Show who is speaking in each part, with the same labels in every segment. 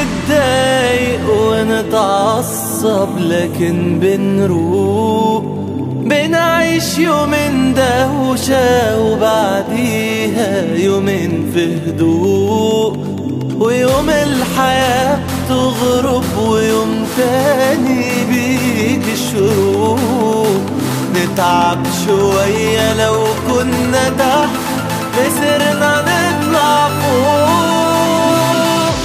Speaker 1: بنتضايق ونتعصب لكن بنروق بنعيش يومين دوشة وبعديها يومين في هدوء ويوم الحياة تغرب ويوم تاني بيجي الشروق نتعب شوية لو كنا تحت مسرنا نطلع فوق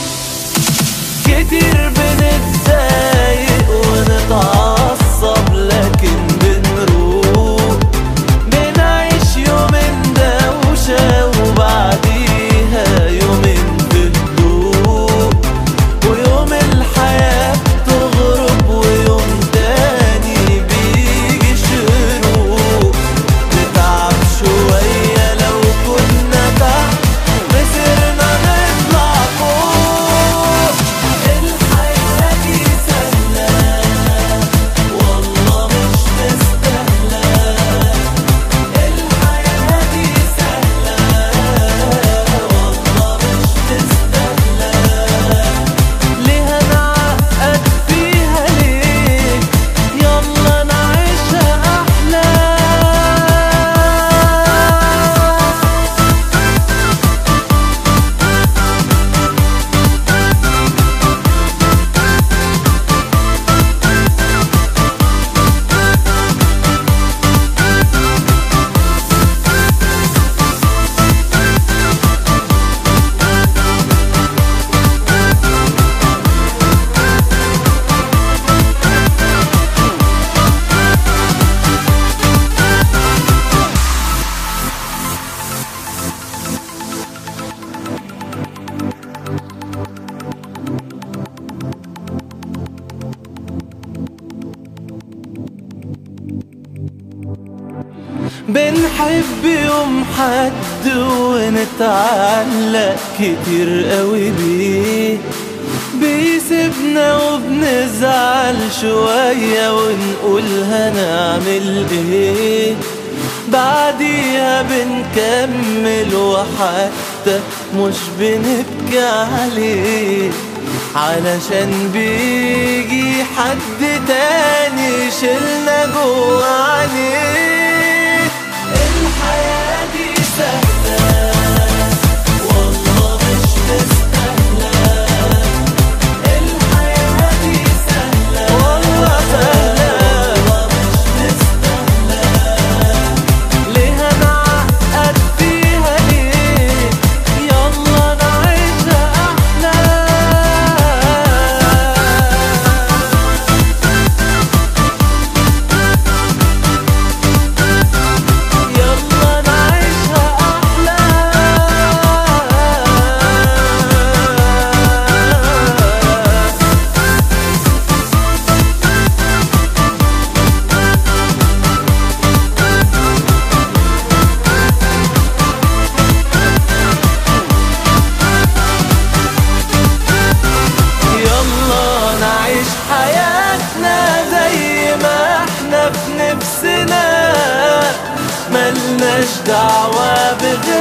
Speaker 1: كتير بنتضايق ونتعصب لكن بنروق بنعيش يومين دوشة وبعديها يومين بهدوء ويوم الحياة تغرب ويوم تاني بيجي شروق نتعب شوية لو كنا تحت مسرنا نطلع فوق الحياة دي سهلة والله مش مستاهلة الحياة دي سهلة والله مش مستاهلة ليه نعقد فيها ليه يلا نعيشها أحلى بنحب يوم حد ونتعلق كتير قوي بيه بيسيبنا وبنزعل شوية ونقول هنعمل ايه بعديها بنكمل وحتى مش بنبكي عليه علشان بيجي حد تاني يشيلنا جوا عليه الحياة دي سهلة والله مش مستاهلة الحياة دي سهلة والله سهلة والله مش مستاهلة ليه نعقد فيها ليه يلا نعيشها أحلى يلا نعيشها أحلى يلا نعيش حياتنا زي ما احنا في نفسنا ملناش دعوة بغير